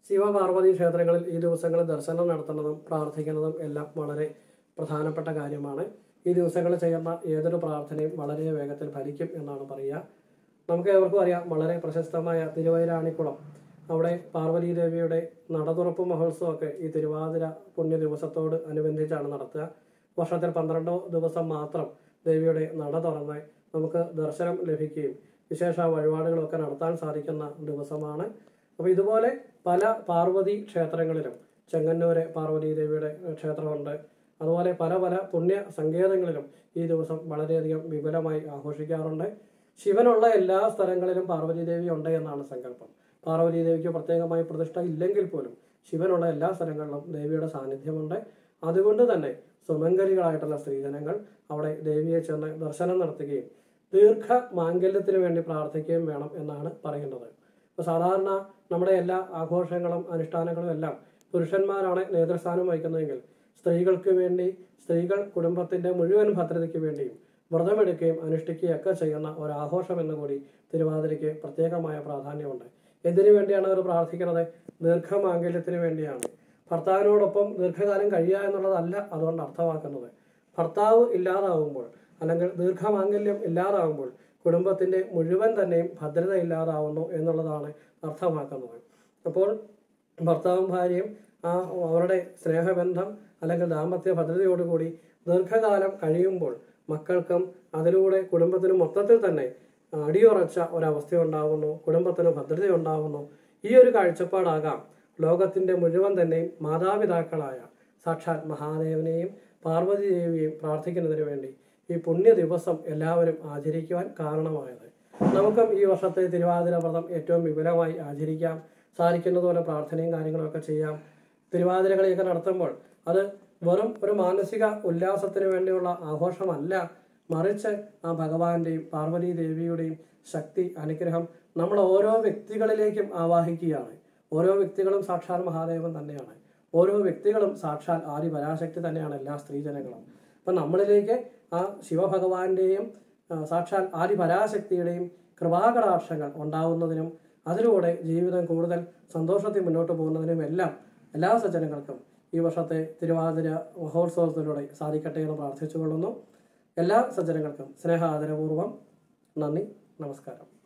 ശിവപാർവതി ക്ഷേത്രങ്ങളിൽ ഈ ദിവസങ്ങളിൽ ദർശനം നടത്തുന്നതും പ്രാർത്ഥിക്കുന്നതും എല്ലാം വളരെ പ്രധാനപ്പെട്ട കാര്യമാണ് ഈ ദിവസങ്ങളിൽ ചെയ്യുന്ന ഏതൊരു പ്രാർത്ഥനയും വളരെ വേഗത്തിൽ ഫലിക്കും എന്നാണ് പറയുക നമുക്ക് ഏവർക്കും അറിയാം വളരെ പ്രശസ്തമായ തിരുവൈരാണിക്കുളം അവിടെ പാർവതി ദേവിയുടെ നടതുറപ്പ് മഹോത്സവമൊക്കെ ഈ തിരുവാതിര പുണ്യ ദിവസത്തോട് അനുബന്ധിച്ചാണ് നടത്തുക വർഷത്തിൽ പന്ത്രണ്ടോ ദിവസം മാത്രം ദേവിയുടെ നട തുറന്ന് നമുക്ക് ദർശനം ലഭിക്കുകയും വിശേഷ വഴിപാടുകളൊക്കെ നടത്താൻ സാധിക്കുന്ന ദിവസമാണ് അപ്പോൾ ഇതുപോലെ പല പാർവതി ക്ഷേത്രങ്ങളിലും ചെങ്ങന്നൂര് പാർവതി ദേവിയുടെ ക്ഷേത്രമുണ്ട് അതുപോലെ പല പല പുണ്യ സങ്കേതങ്ങളിലും ഈ ദിവസം വളരെയധികം വിപുലമായി ആഘോഷിക്കാറുണ്ട് ശിവനുള്ള എല്ലാ സ്ഥലങ്ങളിലും പാർവതി ദേവി ഉണ്ട് എന്നാണ് സങ്കല്പം പാർവതി ദേവിക്ക് പ്രത്യേകമായി പ്രതിഷ്ഠ ഇല്ലെങ്കിൽ പോലും ശിവനുള്ള എല്ലാ സ്ഥലങ്ങളിലും ദേവിയുടെ സാന്നിധ്യമുണ്ട് അതുകൊണ്ട് തന്നെ സുമംഗലികളായിട്ടുള്ള സ്ത്രീജനങ്ങൾ അവിടെ ദേവിയെ ചെന്ന് ദർശനം നടത്തുകയും ദീർഘ മാംഗല്യത്തിന് വേണ്ടി പ്രാർത്ഥിക്കുകയും വേണം എന്നാണ് പറയുന്നത് ഇപ്പോൾ സാധാരണ നമ്മുടെ എല്ലാ ആഘോഷങ്ങളും അനുഷ്ഠാനങ്ങളും എല്ലാം പുരുഷന്മാരാണ് നേതൃസ്ഥാനം വഹിക്കുന്നതെങ്കിൽ സ്ത്രീകൾക്ക് വേണ്ടി സ്ത്രീകൾ കുടുംബത്തിന്റെ മുഴുവൻ ഭദ്രതയ്ക്ക് വേണ്ടിയും വ്രതമെടുക്കുകയും അനുഷ്ഠിക്കുകയൊക്കെ ചെയ്യുന്ന ഒരു ആഘോഷം എന്ന് കൂടി തിരുവാതിരയ്ക്ക് പ്രത്യേകമായ പ്രാധാന്യമുണ്ട് എന്തിനു വേണ്ടിയാണ് അവർ പ്രാർത്ഥിക്കുന്നത് ദീർഘമാംഗല്യത്തിന് വേണ്ടിയാണ് ഭർത്താവിനോടൊപ്പം ദീർഘകാലം കഴിയുക എന്നുള്ളതല്ല അതുകൊണ്ട് അർത്ഥമാക്കുന്നത് ഭർത്താവ് ഇല്ലാതാവുമ്പോൾ അല്ലെങ്കിൽ ദീർഘമാംഗല്യം ഇല്ലാതാവുമ്പോൾ കുടുംബത്തിന്റെ മുഴുവൻ തന്നെയും ഭദ്രത ഇല്ലാതാവുന്നു എന്നുള്ളതാണ് അർത്ഥമാക്കുന്നത് അപ്പോൾ ഭർത്താവും ഭാര്യയും ആ അവരുടെ സ്നേഹബന്ധം അല്ലെങ്കിൽ ദാമ്പത്യ ഭദ്രതയോടുകൂടി ദീർഘകാലം കഴിയുമ്പോൾ മക്കൾക്കും അതിലൂടെ കുടുംബത്തിന് മൊത്തത്തിൽ തന്നെ അടിയുറച്ച ഒരവസ്ഥ ഉണ്ടാകുന്നു കുടുംബത്തിന് ഭദ്രത ഉണ്ടാകുന്നു ഈ ഒരു കാഴ്ചപ്പാടാകാം ലോകത്തിന്റെ മുഴുവൻ തന്നെയും മാതാപിതാക്കളായ സാക്ഷാൽ മഹാദേവനെയും പാർവതി ദേവിയെയും പ്രാർത്ഥിക്കുന്നതിന് വേണ്ടി ഈ പുണ്യ ദിവസം എല്ലാവരും ആചരിക്കുവാൻ കാരണമായത് നമുക്കും ഈ വർഷത്തെ തിരുവാതിര വ്രതം ഏറ്റവും വിപുലമായി ആചരിക്കാം സാധിക്കുന്നതുപോലെ പ്രാർത്ഥനയും കാര്യങ്ങളൊക്കെ ചെയ്യാം തിരുവാതിരകളിയൊക്കെ നടത്തുമ്പോൾ അത് വെറും ഒരു മാനസിക ഉല്ലാസത്തിന് വേണ്ടിയുള്ള ആഘോഷമല്ല മറിച്ച് ആ ഭഗവാന്റെയും പാർവതി ദേവിയുടെയും ശക്തി അനുഗ്രഹം നമ്മൾ ഓരോ വ്യക്തികളിലേക്കും ആവാഹിക്കുകയാണ് ഓരോ വ്യക്തികളും സാക്ഷാൽ മഹാദേവൻ തന്നെയാണ് ഓരോ വ്യക്തികളും സാക്ഷാൽ ആദി പരാശക്തി തന്നെയാണ് എല്ലാ സ്ത്രീജനങ്ങളും അപ്പം നമ്മളിലേക്ക് ആ ശിവഭഗവാന്റെയും ആ, സാക്ഷാൽ ആദി പരാശക്തിയുടെയും കൃപാകടാക്ഷങ്ങൾ ഉണ്ടാവുന്നതിനും അതിലൂടെ ജീവിതം കൂടുതൽ സന്തോഷത്തിൽ മുന്നോട്ട് പോകുന്നതിനും എല്ലാം എല്ലാ സജ്ജനങ്ങൾക്കും ഈ വർഷത്തെ തിരുവാതിര മഹോത്സവത്തിലൂടെ സാധിക്കട്ടെ എന്ന് പ്രാർത്ഥിച്ചുകൊള്ളുന്നു എല്ലാ സജ്ജനങ്ങൾക്കും സ്നേഹാദരപൂർവ്വം നന്ദി നമസ്കാരം